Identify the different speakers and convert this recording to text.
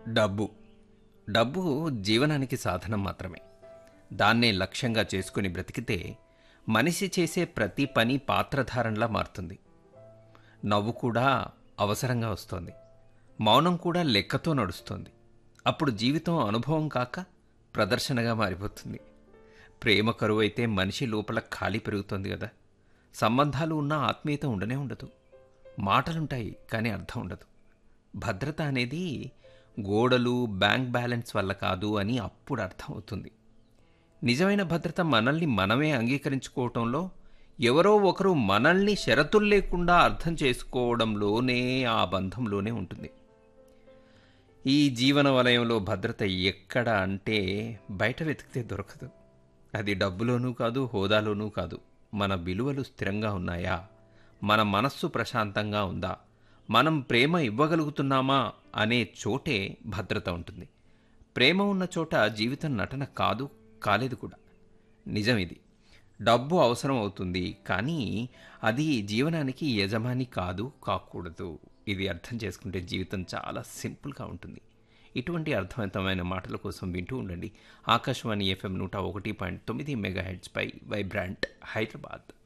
Speaker 1: డబ్బు డబ్బు జీవనానికి సాధనం మాత్రమే దాన్నే లక్ష్యంగా చేసుకుని బ్రతికితే మనిషి చేసే ప్రతి పని పాత్రధారణలా మారుతుంది నవ్వు కూడా అవసరంగా వస్తోంది మౌనం కూడా లెక్కతో నడుస్తోంది అప్పుడు జీవితం అనుభవం కాక ప్రదర్శనగా మారిపోతుంది ప్రేమ కరువైతే మనిషి లోపల ఖాళీ పెరుగుతోంది కదా సంబంధాలు ఉన్న ఆత్మీయత ఉండనే ఉండదు మాటలుంటాయి కానీ అర్థం ఉండదు భద్రత అనేది గోడలు బ్యాంక్ బ్యాలెన్స్ వల్ల కాదు అని అప్పుడు అర్థమవుతుంది నిజమైన భద్రత మనల్ని మనమే అంగీకరించుకోవటంలో ఎవరో ఒకరు మనల్ని షరతులు లేకుండా అర్థం చేసుకోవడంలోనే ఆ బంధంలోనే ఉంటుంది ఈ జీవన వలయంలో భద్రత ఎక్కడ అంటే బయట వెతికితే దొరకదు అది డబ్బులోనూ కాదు హోదాలోనూ కాదు మన విలువలు స్థిరంగా ఉన్నాయా మన మనస్సు ప్రశాంతంగా ఉందా మనం ప్రేమ ఇవ్వగలుగుతున్నామా అనే చోటే భద్రత ఉంటుంది ప్రేమ ఉన్న చోట జీవితం నటన కాదు కాలేదు కూడా నిజం ఇది డబ్బు అవసరం అవుతుంది కానీ అది జీవనానికి యజమాని కాదు కాకూడదు ఇది అర్థం చేసుకుంటే జీవితం చాలా సింపుల్గా ఉంటుంది ఇటువంటి అర్థవంతమైన మాటల కోసం వింటూ ఉండండి ఆకాశవాణి ఎఫ్ఎం నూట ఒకటి పాయింట్ తొమ్మిది మెగా హెడ్స్పై వైబ్రాంట్ హైదరాబాద్